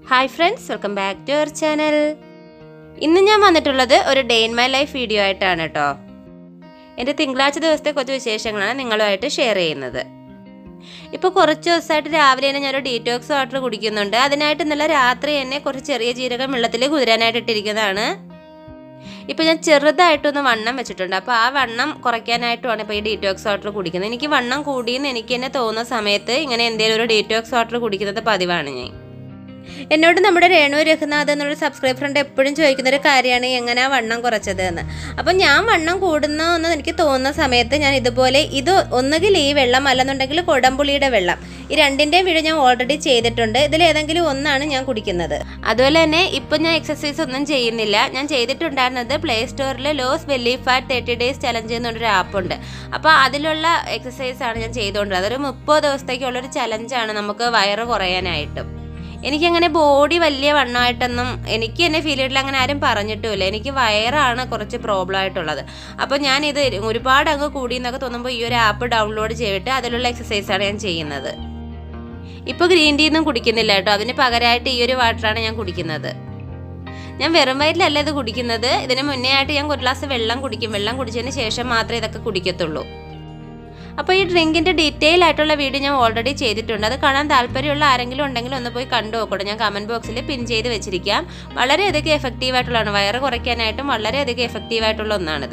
hi friends welcome back to our channel ഇന്ന് ഞാൻ വന്നിട്ടുള്ളത് ഒരു day in my life video ആയിട്ടാണ് കേട്ടോ എൻ്റെ തിങ്കളാഴ്ച ദിവസത്തെ കുറച്ച് വിശേഷങ്ങളാണ് നിങ്ങളുമായിട്ട് ഷെയർ ചെയ്യുന്നത് ഇപ്പോൾ കുറച്ച് ദിവസമായിട്ട് രാവിലെ തന്നെ ഞാനൊരു ഡീറ്റോക്സ് വാട്ടർ കുടിക്കുന്നുണ്ട് അതിനായിട്ട് ഇന്നലെ രാത്രി തന്നെ കുറച്ച് ചെറിയ ജീരകം വെള്ളത്തിൽ കുതിരാനായിട്ട് ഇട്ടിരിക്കുന്നതാണ് ഇപ്പം ഞാൻ ചെറുതായിട്ടൊന്ന് വണ്ണം വെച്ചിട്ടുണ്ട് അപ്പോൾ ആ വണ്ണം കുറയ്ക്കാനായിട്ടുമാണ് ഇപ്പോൾ ഈ ഡീറ്റോക്സ് വാട്ടർ കുടിക്കുന്നത് എനിക്ക് വണ്ണം കൂടിയെന്ന് എനിക്ക് തന്നെ തോന്നുന്ന സമയത്ത് ഇങ്ങനെ എന്തെങ്കിലും ഒരു ഡീറ്റോക്സ് വാട്ടർ കുടിക്കുന്നത് പതിവാണ് ഞാൻ എന്നോട് നമ്മുടെ രേണു രഘുനാഥ് എന്നൊരു സബ്സ്ക്രൈബ് ഫ്രണ്ട് എപ്പോഴും ചോദിക്കുന്ന ഒരു കാര്യമാണ് എങ്ങനെയാ വണ്ണം കുറച്ചത് എന്ന് അപ്പം ഞാൻ വണ്ണം കൂടുന്ന എന്ന് എനിക്ക് തോന്നുന്ന സമയത്ത് ഞാൻ ഇതുപോലെ ഇത് ഒന്നുകിൽ ഈ വെള്ളം അല്ലെന്നുണ്ടെങ്കിൽ കൊടംപുളിയുടെ വെള്ളം ഈ രണ്ടിൻ്റെയും വീഡിയോ ഞാൻ ഓൾറെഡി ചെയ്തിട്ടുണ്ട് ഇതിൽ ഏതെങ്കിലും ഒന്നാണ് ഞാൻ കുടിക്കുന്നത് അതുപോലെ തന്നെ ഇപ്പം ഞാൻ എക്സസൈസ് ഒന്നും ചെയ്യുന്നില്ല ഞാൻ ചെയ്തിട്ടുണ്ടായിരുന്നത് പ്ലേ സ്റ്റോറിൽ lose belly fat thirty days challenge എന്നൊരു ആപ്പുണ്ട് അപ്പോൾ അതിലുള്ള എക്സസൈസ് ആണ് ഞാൻ ചെയ്തുകൊണ്ടിരുന്നത് അതൊരു മുപ്പത് ദിവസത്തേക്കുള്ളൊരു ചലഞ്ചാണ് നമുക്ക് വയറ് കുറയാനായിട്ടും എനിക്കങ്ങനെ ബോഡി വലിയ വണ്ണമായിട്ടൊന്നും എനിക്ക് തന്നെ ഫീൽ ചെയ്തിട്ടില്ല അങ്ങനെ ആരും പറഞ്ഞിട്ടുമില്ല എനിക്ക് വയറാണ് കുറച്ച് പ്രോബ്ലം ആയിട്ടുള്ളത് അപ്പോൾ ഞാൻ ഇത് ഒരുപാട് അങ്ങ് കൂടി എന്നൊക്കെ തോന്നുമ്പോൾ ഈ ഒരു ആപ്പ് ഡൗൺലോഡ് ചെയ്തിട്ട് അതിലുള്ള എക്സസൈസാണ് ഞാൻ ചെയ്യുന്നത് ഇപ്പോൾ ഗ്രീൻ ടീ ഒന്നും കുടിക്കുന്നില്ല കേട്ടോ അതിന് പകരമായിട്ട് ഈ ഒരു വാട്ടറാണ് ഞാൻ കുടിക്കുന്നത് ഞാൻ വെറും വയറ്റിലല്ല ഇത് കുടിക്കുന്നത് ഇതിന് മുന്നേ ആയിട്ട് ഞാൻ ഒരു ഗ്ലാസ് വെള്ളം കുടിക്കും വെള്ളം കുടിച്ചതിന് ശേഷം മാത്രമേ ഇതൊക്കെ കുടിക്കത്തുള്ളൂ അപ്പോൾ ഈ ഡ്രിങ്കിൻ്റെ ഡീറ്റെയിൽ ആയിട്ടുള്ള വീഡിയോ ഞാൻ ഓൾറെഡി ചെയ്തിട്ടുണ്ട് അത് കാണാൻ താല്പര്യമുള്ള ആരെങ്കിലും ഉണ്ടെങ്കിൽ ഒന്ന് പോയി കണ്ടു നോക്കട്ടെ ഞാൻ കമൻറ്റ് ബോക്സിൽ പിൻ ചെയ്ത് വെച്ചിരിക്കാം വളരെയധികം എഫക്റ്റീവ് ആയിട്ടുള്ളതാണ് വയറ് കുറയ്ക്കാനായിട്ടും വളരെയധികം എഫക്റ്റീവ് ആയിട്ടുള്ള ഒന്നാണിത്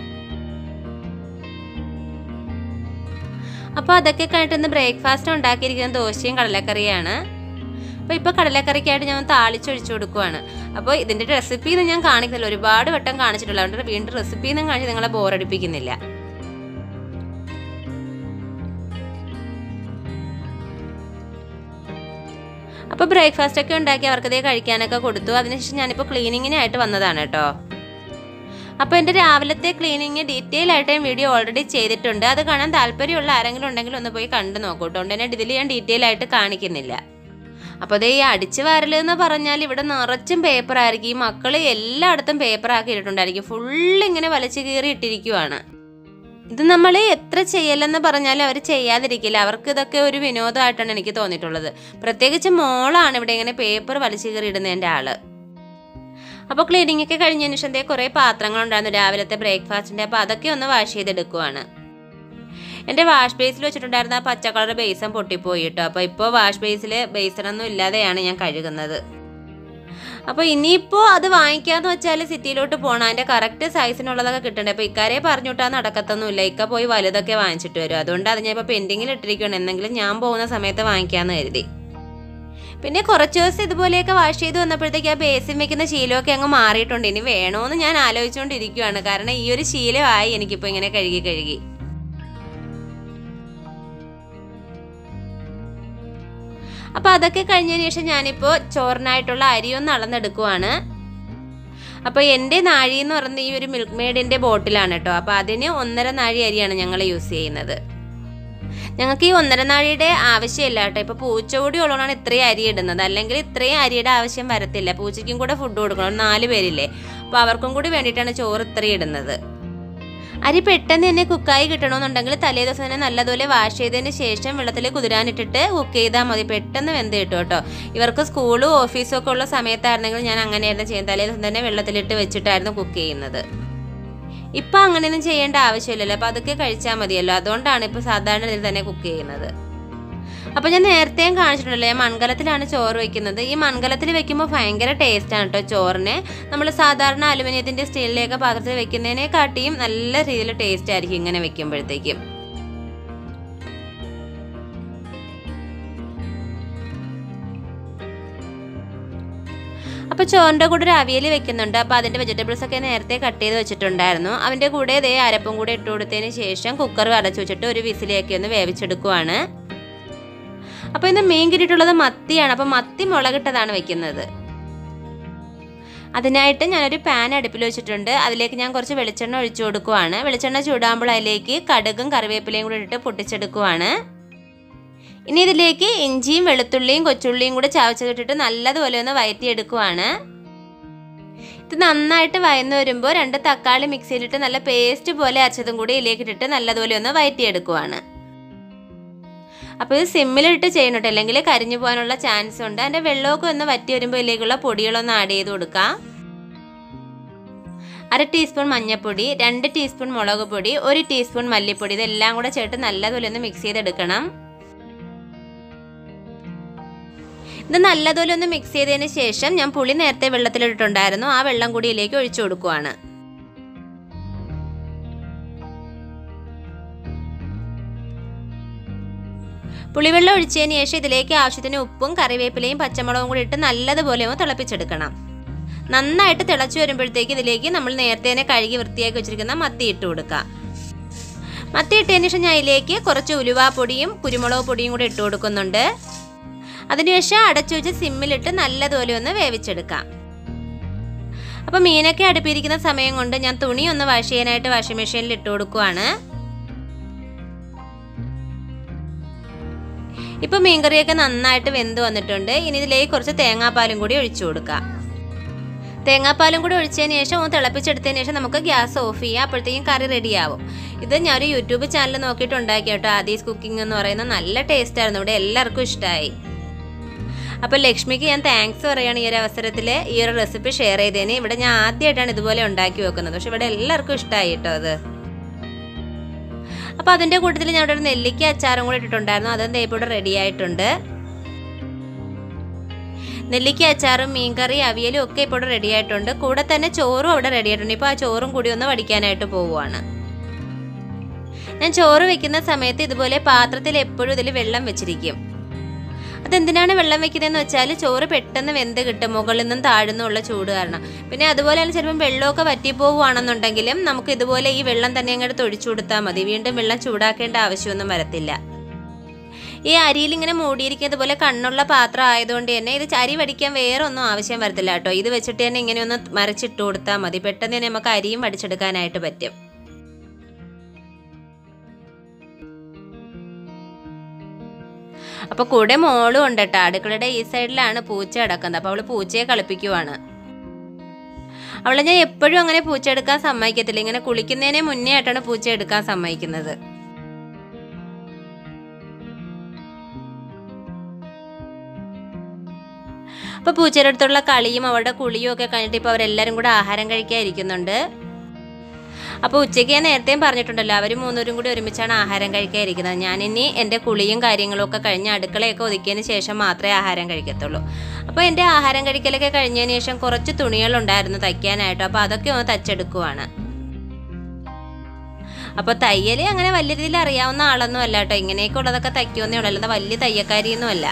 അപ്പോൾ അതൊക്കെ കഴിഞ്ഞിട്ട് ഇന്ന് ബ്രേക്ക്ഫാസ്റ്റ് ഉണ്ടാക്കിയിരിക്കുന്ന ദോശയും കടലക്കറിയാണ് അപ്പോൾ ഇപ്പോൾ കടലക്കറിക്കായിട്ട് ഞാൻ താളിച്ചൊഴിച്ചു കൊടുക്കുവാണ് അപ്പോൾ ഇതിൻ്റെ റെസിപ്പി ഒന്നും ഞാൻ കാണിക്കുന്നില്ല ഒരുപാട് വട്ടം കാണിച്ചിട്ടുള്ള അതുകൊണ്ട് വീണ്ടും റെസിപ്പി ഒന്നും കാണിച്ച് നിങ്ങളെ ബോറടിപ്പിക്കുന്നില്ല അപ്പോൾ ബ്രേക്ക്ഫാസ്റ്റ് ഒക്കെ ഉണ്ടാക്കി അവർക്കതേ കഴിക്കാനൊക്കെ കൊടുത്തു അതിനുശേഷം ഞാനിപ്പോൾ ക്ലീനിങ്ങിനായിട്ട് വന്നതാണ് കേട്ടോ അപ്പോൾ എൻ്റെ രാവിലത്തെ ക്ലീനിങ് ഡീറ്റെയിൽ ആയിട്ട് ഞാൻ വീഡിയോ ഓൾറെഡി ചെയ്തിട്ടുണ്ട് അത് കാണാൻ താല്പര്യമുള്ള ആരെങ്കിലും ഉണ്ടെങ്കിൽ ഒന്ന് പോയി കണ്ടു നോക്കൂ കേട്ടോ എൻ്റെ ഇതിൽ ഞാൻ ഡീറ്റെയിൽ ആയിട്ട് കാണിക്കുന്നില്ല അപ്പോൾ അതേ ഈ അടിച്ചു വാരൽ എന്ന് പറഞ്ഞാൽ ഇവിടെ നിറച്ചും പേപ്പർ ആയിരിക്കും ഈ മക്കൾ എല്ലായിടത്തും പേപ്പർ ആക്കി ഇട്ടിട്ടുണ്ടായിരിക്കും ഫുള്ള് ഇങ്ങനെ വലിച്ചു കീറി ഇട്ടിരിക്കുവാണ് ഇത് നമ്മൾ എത്ര ചെയ്യലെന്ന് പറഞ്ഞാലും അവർ ചെയ്യാതിരിക്കില്ല അവർക്ക് ഇതൊക്കെ ഒരു വിനോദമായിട്ടാണ് എനിക്ക് തോന്നിയിട്ടുള്ളത് പ്രത്യേകിച്ച് മോളാണ് ഇവിടെ ഇങ്ങനെ പേപ്പർ വലിച്ചു കീറി ഇടുന്നതിൻ്റെ ആള് അപ്പോൾ ക്ലീനിങ് ഒക്കെ കഴിഞ്ഞതിന് ശേഷം ദേ കുറേ പാത്രങ്ങളുണ്ടായിരുന്നു രാവിലത്തെ ബ്രേക്ക്ഫാസ്റ്റിൻ്റെ അപ്പോൾ അതൊക്കെ ഒന്ന് വാഷ് ചെയ്തെടുക്കുവാണ് എൻ്റെ വാഷ് ബേസിൽ വെച്ചിട്ടുണ്ടായിരുന്ന ആ പച്ച കളർ ബേസും പൊട്ടിപ്പോയി കേട്ടോ അപ്പോൾ ഇപ്പോൾ വാഷ് ബേസിൽ ബേസണൊന്നും ഇല്ലാതെയാണ് ഞാൻ കഴുകുന്നത് അപ്പോൾ ഇനിയിപ്പോൾ അത് വാങ്ങിക്കാന്ന് വെച്ചാൽ സിറ്റിയിലോട്ട് പോകണം അതിൻ്റെ കറക്റ്റ് സൈസിനുള്ളതൊക്കെ കിട്ടണ്ടേ അപ്പോൾ ഇക്കാരെ പറഞ്ഞിട്ടാ നടക്കത്തൊന്നുമില്ല ഇക്ക പോയി വലുതൊക്കെ വാങ്ങിച്ചിട്ട് വരും അതുകൊണ്ട് അത് ഞാൻ ഇപ്പോൾ പെൻഡിങ്ങിൽ ഇട്ടിരിക്കുകയാണ് എന്തെങ്കിലും ഞാൻ പോകുന്ന സമയത്ത് വാങ്ങിക്കാമെന്ന് കരുതി പിന്നെ കുറച്ച് ദിവസം ഇതുപോലെയൊക്കെ വാഷ് ചെയ്ത് വന്നപ്പോഴത്തേക്ക് ആ ബേസിൻ വെക്കുന്ന ശീലമൊക്കെ അങ്ങ് മാറിയിട്ടുണ്ട് ഇനി വേണോന്ന് ഞാൻ ആലോചിച്ചുകൊണ്ടിരിക്കുകയാണ് കാരണം ഈ ഒരു ശീലമായി എനിക്കിപ്പോൾ ഇങ്ങനെ കഴുകി കഴുകി അപ്പോൾ അതൊക്കെ കഴിഞ്ഞതിന് ശേഷം ഞാനിപ്പോൾ ചോറിനായിട്ടുള്ള അരിയൊന്ന് അളന്നെടുക്കുവാണ് അപ്പോൾ എൻ്റെ നാഴി എന്ന് പറയുന്നത് ഈ ഒരു മിൽക്ക് മെയ്ഡിൻ്റെ ബോട്ടിലാണ് കേട്ടോ അപ്പോൾ അതിന് ഒന്നര നാഴി അരിയാണ് ഞങ്ങൾ യൂസ് ചെയ്യുന്നത് ഞങ്ങൾക്ക് ഈ ഒന്നര നാഴിയുടെ ആവശ്യമില്ല കേട്ടോ ഇപ്പോൾ പൂച്ച കൂടി ഉള്ളതാണ് ഇത്രയും അരി ഇടുന്നത് അല്ലെങ്കിൽ ഇത്രയും അരിയുടെ ആവശ്യം വരത്തില്ല പൂച്ചയ്ക്കും കൂടെ ഫുഡ് കൊടുക്കണം നാല് പേരില്ലേ അപ്പോൾ അവർക്കും കൂടി വേണ്ടിയിട്ടാണ് ചോറ് ഇത്രയും ഇടുന്നത് അരി പെട്ടെന്ന് തന്നെ കുക്കായി കിട്ടണമെന്നുണ്ടെങ്കിൽ തലേ ദിവസം തന്നെ നല്ലതുപോലെ വാഷ് ചെയ്തതിന് ശേഷം വെള്ളത്തിൽ കുതിരാനിട്ടിട്ട് കുക്ക് ചെയ്താൽ മതി പെട്ടെന്ന് വെന്ത് കിട്ടും കേട്ടോ ഇവർക്ക് സ്കൂളും ഓഫീസും ഒക്കെ ഉള്ള സമയത്തായിരുന്നെങ്കിൽ ഞാൻ അങ്ങനെയായിരുന്നു ചെയ്യുന്നത് തലേ ദിവസം തന്നെ വെള്ളത്തിലിട്ട് വെച്ചിട്ടായിരുന്നു കുക്ക് ചെയ്യുന്നത് ഇപ്പം അങ്ങനെയൊന്നും ചെയ്യേണ്ട ആവശ്യമില്ലല്ലോ അപ്പോൾ അതൊക്കെ കഴിച്ചാൽ മതിയല്ലോ അതുകൊണ്ടാണ് ഇപ്പോൾ സാധാരണ ഇതിൽ തന്നെ കുക്ക് ചെയ്യുന്നത് അപ്പോൾ ഞാൻ നേരത്തെയും കാണിച്ചിട്ടുണ്ടല്ലോ ഞാൻ മൺകലത്തിലാണ് ചോറ് വെക്കുന്നത് ഈ മൺകലത്തിൽ വെക്കുമ്പോൾ ഭയങ്കര ടേസ്റ്റാണ് കേട്ടോ ചോറിന് നമ്മൾ സാധാരണ അലുമിനിയത്തിൻ്റെ സ്റ്റീലിലേക്ക് പാത്രത്തിൽ വെക്കുന്നതിനെക്കാട്ടിയും നല്ല രീതിയിൽ ടേസ്റ്റ് ആയിരിക്കും ഇങ്ങനെ വെക്കുമ്പോഴത്തേക്കും അപ്പോൾ ചോറിൻ്റെ കൂടെ ഒരു അവിയൽ വെക്കുന്നുണ്ട് അപ്പോൾ അതിൻ്റെ വെജിറ്റബിൾസ് ഒക്കെ നേരത്തെ കട്ട് ചെയ്ത് വെച്ചിട്ടുണ്ടായിരുന്നു അതിൻ്റെ കൂടെ ഇതേ അരപ്പും കൂടെ ഇട്ട് കൊടുത്തതിന് ശേഷം കുക്കർ അടച്ചു വെച്ചിട്ട് ഒരു വിസിലേക്ക് ഒന്ന് വേവിച്ചെടുക്കുവാണ് അപ്പോൾ ഇന്ന് മീൻ കിട്ടിയിട്ടുള്ളത് മത്തിയാണ് അപ്പോൾ മത്തി മുളകിട്ടതാണ് വെക്കുന്നത് അതിനായിട്ട് ഞാനൊരു പാൻ അടുപ്പിൽ വെച്ചിട്ടുണ്ട് അതിലേക്ക് ഞാൻ കുറച്ച് വെളിച്ചെണ്ണ ഒഴിച്ചു കൊടുക്കുവാണ് വെളിച്ചെണ്ണ ചൂടാകുമ്പോൾ അതിലേക്ക് കടുകും കറിവേപ്പിലയും കൂടി ഇട്ട് പൊട്ടിച്ചെടുക്കുവാണ് ഇനി ഇതിലേക്ക് ഇഞ്ചിയും വെളുത്തുള്ളിയും കൊച്ചുള്ളിയും കൂടെ ചവച്ചിട്ടിട്ട് നല്ലതുപോലെ ഒന്ന് വയറ്റിയെടുക്കുവാണ് ഇത് നന്നായിട്ട് വയന്നു വരുമ്പോൾ രണ്ട് തക്കാളി മിക്സിയിലിട്ട് നല്ല പേസ്റ്റ് പോലെ അരച്ചതും കൂടി ഇതിലേക്ക് ഇട്ടിട്ട് നല്ലതുപോലെ ഒന്ന് വയറ്റിയെടുക്കുവാണ് അപ്പോൾ ഇത് സിമ്മിലിട്ട് ചെയ്യണം കേട്ടോ അല്ലെങ്കിൽ കരിഞ്ഞു പോകാനുള്ള ചാൻസ് ഉണ്ട് അതിൻ്റെ വെള്ളമൊക്കെ ഒന്ന് വറ്റി വരുമ്പോൾ ഇതിലേക്കുള്ള പൊടികളൊന്ന് ആഡ് ചെയ്ത് കൊടുക്കാം അര ടീസ്പൂൺ മഞ്ഞൾപ്പൊടി രണ്ട് ടീസ്പൂൺ മുളക് പൊടി ഒരു ടീസ്പൂൺ മല്ലിപ്പൊടി ഇതെല്ലാം കൂടെ ചേർത്ത് നല്ലതുപോലെ ഒന്ന് മിക്സ് ചെയ്തെടുക്കണം ഇത് നല്ലതുപോലെ ഒന്ന് മിക്സ് ചെയ്തതിന് ശേഷം ഞാൻ പുളി നേരത്തെ വെള്ളത്തിലിട്ടിട്ടുണ്ടായിരുന്നു ആ വെള്ളം കൂടി ഇതിലേക്ക് ഒഴിച്ചു കൊടുക്കുവാണ് പുളിവെള്ളം ഒഴിച്ചതിന് ശേഷം ഇതിലേക്ക് ആവശ്യത്തിന് ഉപ്പും കറിവേപ്പിലയും പച്ചമുളകും കൂടി ഇട്ട് നല്ലതുപോലെ ഒന്ന് തിളപ്പിച്ചെടുക്കണം നന്നായിട്ട് തിളച്ചു വരുമ്പോഴത്തേക്ക് ഇതിലേക്ക് നമ്മൾ നേരത്തെ തന്നെ കഴുകി വൃത്തിയാക്കി വെച്ചിരിക്കുന്ന മത്തി ഇട്ട് കൊടുക്കാം മത്തി ഇട്ടതിന് ശേഷം ഞാൻ ഇതിലേക്ക് കുറച്ച് ഉലുവാപ്പൊടിയും കുരുമുളക് പൊടിയും കൂടി ഇട്ട് കൊടുക്കുന്നുണ്ട് അതിനുശേഷം അടച്ചു വെച്ച് സിമ്മിലിട്ട് നല്ലതുപോലെ ഒന്ന് വേവിച്ചെടുക്കാം അപ്പോൾ മീനൊക്കെ അടുപ്പിരിക്കുന്ന സമയം കൊണ്ട് ഞാൻ തുണി ഒന്ന് വാഷ് ചെയ്യാനായിട്ട് വാഷിംഗ് മെഷീനിൽ ഇട്ട് കൊടുക്കുവാണ് ഇപ്പൊ മീൻകറിയൊക്കെ നന്നായിട്ട് വെന്ത് വന്നിട്ടുണ്ട് ഇനി ഇതിലേക്ക് കുറച്ച് തേങ്ങാപ്പാലും കൂടി ഒഴിച്ചു കൊടുക്കാം തേങ്ങാപ്പാലും കൂടി ഒഴിച്ചതിന് ശേഷം ഒന്ന് തിളപ്പിച്ചെടുത്തതിന് ശേഷം നമുക്ക് ഗ്യാസ് ഓഫ് ചെയ്യാം അപ്പോഴത്തേക്കും കറി റെഡിയാവും ഇത് ഞാൻ ഒരു യൂട്യൂബ് ചാനൽ നോക്കിയിട്ട് ഉണ്ടാക്കി കേട്ടോ ആദീസ് കുക്കിംഗ് എന്ന് പറയുന്ന നല്ല ടേസ്റ്റ് ആയിരുന്നു ഇവിടെ എല്ലാവർക്കും ഇഷ്ടമായി അപ്പോൾ ലക്ഷ്മിക്ക് ഞാൻ താങ്ക്സ് പറയുകയാണ് ഈ ഒരു അവസരത്തിൽ ഈ ഒരു റെസിപ്പി ഷെയർ ചെയ്തതിന് ഇവിടെ ഞാൻ ആദ്യമായിട്ടാണ് ഇതുപോലെ ഉണ്ടാക്കി വെക്കുന്നത് പക്ഷെ ഇവിടെ എല്ലാവർക്കും ഇഷ്ടമായി കേട്ടോ അത് അപ്പോൾ അതിൻ്റെ കൂട്ടത്തിൽ ഞാൻ ഇവിടെ ഒരു നെല്ലിക്ക അച്ചാറും കൂടി ഇട്ടിട്ടുണ്ടായിരുന്നു അതും ദേ ഇപ്പോൾ ഇവിടെ റെഡി ആയിട്ടുണ്ട് നെല്ലിക്ക അച്ചാറും മീൻകറി അവിയലും ഒക്കെ ഇപ്പോൾ ഇവിടെ റെഡി ആയിട്ടുണ്ട് കൂടെ തന്നെ ചോറും അവിടെ റെഡി ആയിട്ടുണ്ട് ഇപ്പോൾ ആ ചോറും കൂടി ഒന്ന് വടിക്കാനായിട്ട് പോവുകയാണ് ഞാൻ ചോറ് വെക്കുന്ന സമയത്ത് ഇതുപോലെ പാത്രത്തിൽ എപ്പോഴും ഇതിൽ വെള്ളം വെച്ചിരിക്കും അതെന്തിനാണ് വെള്ളം വെക്കുന്നതെന്ന് വെച്ചാൽ ചോറ് പെട്ടെന്ന് വെന്ത് കിട്ടും മുകളിൽ നിന്നും താഴ്ന്നുള്ള ചൂട് കാരണം പിന്നെ അതുപോലെ തന്നെ ചിലപ്പം വെള്ളമൊക്കെ വറ്റിപ്പോവുകയാണെന്നുണ്ടെങ്കിലും നമുക്ക് ഇതുപോലെ ഈ വെള്ളം തന്നെ അങ്ങോട്ട് തൊഴിച്ചു കൊടുത്താൽ മതി വീണ്ടും വെള്ളം ചൂടാക്കേണ്ട ആവശ്യമൊന്നും വരത്തില്ല ഈ അരിയിൽ ഇങ്ങനെ മൂടിയിരിക്കുന്നത് പോലെ കണ്ണുള്ള പാത്രം ആയതുകൊണ്ട് തന്നെ ഇത് അരി വടിക്കാൻ വേറെ ഒന്നും ആവശ്യം വരത്തില്ല കേട്ടോ ഇത് വെച്ചിട്ട് തന്നെ ഇങ്ങനെ ഒന്ന് മറിച്ചിട്ട് കൊടുത്താൽ മതി പെട്ടെന്ന് തന്നെ നമുക്ക് അരിയും വടിച്ചെടുക്കാനായിട്ട് പറ്റും അപ്പോൾ കൂടെ മോളും ഉണ്ട് കേട്ടോ അടുക്കളയുടെ ഈ സൈഡിലാണ് പൂച്ച കിടക്കുന്നത് അപ്പോൾ അവൾ പൂച്ചയെ കളിപ്പിക്കുവാണ് അവളെ ഞാൻ എപ്പോഴും അങ്ങനെ പൂച്ച എടുക്കാൻ സമ്മതിക്കത്തില്ല ഇങ്ങനെ കുളിക്കുന്നതിനെ മുന്നേ ആയിട്ടാണ് പൂച്ച എടുക്കാൻ സമ്മതിക്കുന്നത് അപ്പോൾ പൂച്ചയുടെ അടുത്തുള്ള കളിയും അവളുടെ കുളിയും ഒക്കെ കഴിഞ്ഞിട്ട് ഇപ്പോൾ അവരെല്ലാവരും കൂടെ ആഹാരം കഴിക്കാൻ ഇരിക്കുന്നുണ്ട് അപ്പോൾ ഉച്ചയ്ക്ക് ഞാൻ നേരത്തെയും പറഞ്ഞിട്ടുണ്ടല്ലോ അവർ മൂന്നുപേരും കൂടി ഒരുമിച്ചാണ് ആഹാരം കഴിക്കാൻ ഇരിക്കുന്നത് ഞാനിനി എൻ്റെ കുളിയും കാര്യങ്ങളും ഒക്കെ കഴിഞ്ഞ് അടുക്കളയൊക്കെ ഒതുക്കിയതിന് ശേഷം മാത്രമേ ആഹാരം കഴിക്കത്തുള്ളൂ അപ്പോൾ എൻ്റെ ആഹാരം കഴിക്കലൊക്കെ കഴിഞ്ഞതിന് ശേഷം കുറച്ച് തുണികളുണ്ടായിരുന്നു തയ്ക്കാനായിട്ട് അപ്പോൾ അതൊക്കെ ഒന്ന് തച്ചെടുക്കുവാണ് അപ്പോൾ തയ്യൽ അങ്ങനെ വലിയ രീതിയിൽ അറിയാവുന്ന ആളൊന്നും അല്ല കേട്ടോ ഇങ്ങനെയൊക്കെ ഉള്ളതൊക്കെ തയ്ക്കുമെന്നേ ഉള്ളൂ അല്ലാതെ വലിയ തയ്യക്കാരിയൊന്നും അല്ല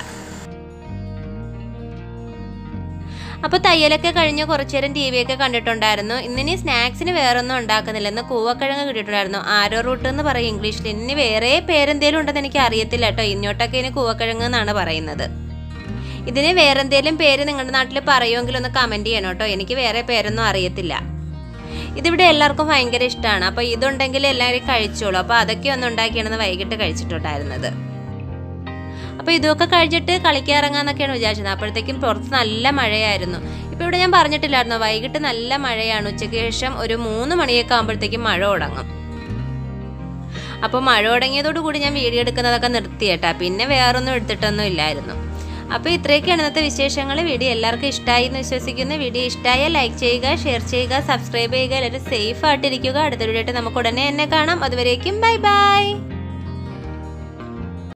അപ്പോൾ തയ്യലൊക്കെ കഴിഞ്ഞ് കുറച്ചു നേരം ടി വി ഒക്കെ കണ്ടിട്ടുണ്ടായിരുന്നു ഇന്നിനി സ്നാക്സിന് വേറൊന്നും ഉണ്ടാക്കുന്നില്ല ഇന്ന് കൂവക്കിഴങ്ങ് കിട്ടിയിട്ടുണ്ടായിരുന്നു ആരോ റൂട്ട് എന്ന് പറയും ഇംഗ്ലീഷിൽ ഇനി വേറെ പേരെന്തേലും ഉണ്ടെന്ന് എനിക്ക് അറിയത്തില്ല കേട്ടോ ഇങ്ങോട്ടൊക്കെ ഇനി കൂവക്കിഴങ്ങ് എന്നാണ് പറയുന്നത് ഇതിന് വേറെന്തേലും പേര് നിങ്ങളുടെ നാട്ടിൽ പറയുമെങ്കിൽ ഒന്ന് കമൻറ്റ് ചെയ്യണം കേട്ടോ എനിക്ക് വേറെ പേരൊന്നും അറിയത്തില്ല ഇതിവിടെ എല്ലാവർക്കും ഭയങ്കര ഇഷ്ടമാണ് അപ്പോൾ ഇതുണ്ടെങ്കിൽ എല്ലാവരും കഴിച്ചോളൂ അപ്പോൾ അതൊക്കെ ഒന്ന് ഉണ്ടാക്കിയാണെന്ന് വൈകിട്ട് കഴിച്ചിട്ടുണ്ടായിരുന്നത് അപ്പോൾ ഇതൊക്കെ കഴിച്ചിട്ട് കളിക്കാറങ്ങാന്നൊക്കെയാണ് വിചാരിച്ചത് അപ്പോഴത്തേക്കും പുറത്ത് നല്ല മഴയായിരുന്നു ഇപ്പോൾ ഇവിടെ ഞാൻ പറഞ്ഞിട്ടില്ലായിരുന്നു വൈകിട്ട് നല്ല മഴയാണ് ഉച്ചയ്ക്ക് ശേഷം ഒരു മൂന്ന് മണിയൊക്കെ ആകുമ്പോഴത്തേക്കും മഴ തുടങ്ങും അപ്പോൾ മഴ തുടങ്ങിയതോടുകൂടി ഞാൻ വീഡിയോ എടുക്കുന്നതൊക്കെ നിർത്തി കേട്ടാ പിന്നെ വേറൊന്നും എടുത്തിട്ടൊന്നും ഇല്ലായിരുന്നു അപ്പോൾ ഇത്രയൊക്കെയാണ് ഇന്നത്തെ വിശേഷങ്ങൾ വീഡിയോ എല്ലാവർക്കും ഇഷ്ടമായി എന്ന് വിശ്വസിക്കുന്നു വീഡിയോ ഇഷ്ടമായാൽ ലൈക്ക് ചെയ്യുക ഷെയർ ചെയ്യുക സബ്സ്ക്രൈബ് ചെയ്യുക എല്ലാവരും സേഫ് ആയിട്ടിരിക്കുക അടുത്ത വീഡിയോ ആയിട്ട് നമുക്ക് ഉടനെ തന്നെ കാണാം അതുവരേക്കും ബൈ ബൈ